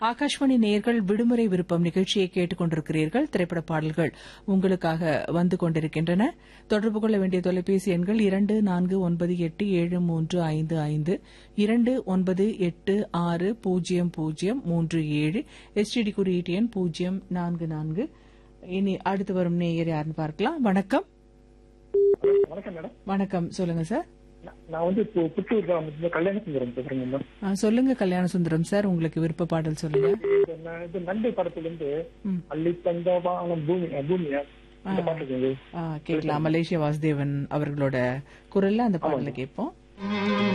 ஆகாஷ்வாணி நேயர்கள் விடுமுறை விருப்பம் நிகழ்ச்சியை கேட்டுக் கொண்டிருக்கிறீர்கள் திரைப்பட பாடல்கள் உங்களுக்காக வந்து கொண்டிருக்கின்றன தொடர்பு கொள்ள வேண்டிய தொலைபேசி எண்கள் இரண்டு நான்கு ஒன்பது எட்டு ஏழு மூன்று ஐந்து ஐந்து இரண்டு ஒன்பது எட்டு ஆறு பூஜ்ஜியம் பூஜ்ஜியம் மூன்று ஏழு எஸ்டிடி குறியீட்டு எண் பூஜ்ஜியம் நான்கு நான்கு இனி அடுத்து வரும் நேயர் யாருன்னு பார்க்கலாம் வணக்கம் வணக்கம் மேடம் வணக்கம் சொல்லுங்க சார் நான் நான் வந்து இப்போ புத்தூர் கிராமத்துல கல்யாண சுந்தரம் பேசுறேங்க மேடம் ஆ, சொல்லுங்க கல்யாண சுந்தரம் சார் உங்களுக்கு விருப்ப பாடல் சொல்லுங்க இந்த ந- இது நண்டு படத்துல இருந்து ம். அள்ளி தந்த வானம் பூமி அஹ், பூமியா இந்த பாட்டு இருக்குது. ஆ, கேட்கலாம் மலேசியா வாசுதேவன் அவர்களோட குரல்ல அந்த பாடலை கேட்போம்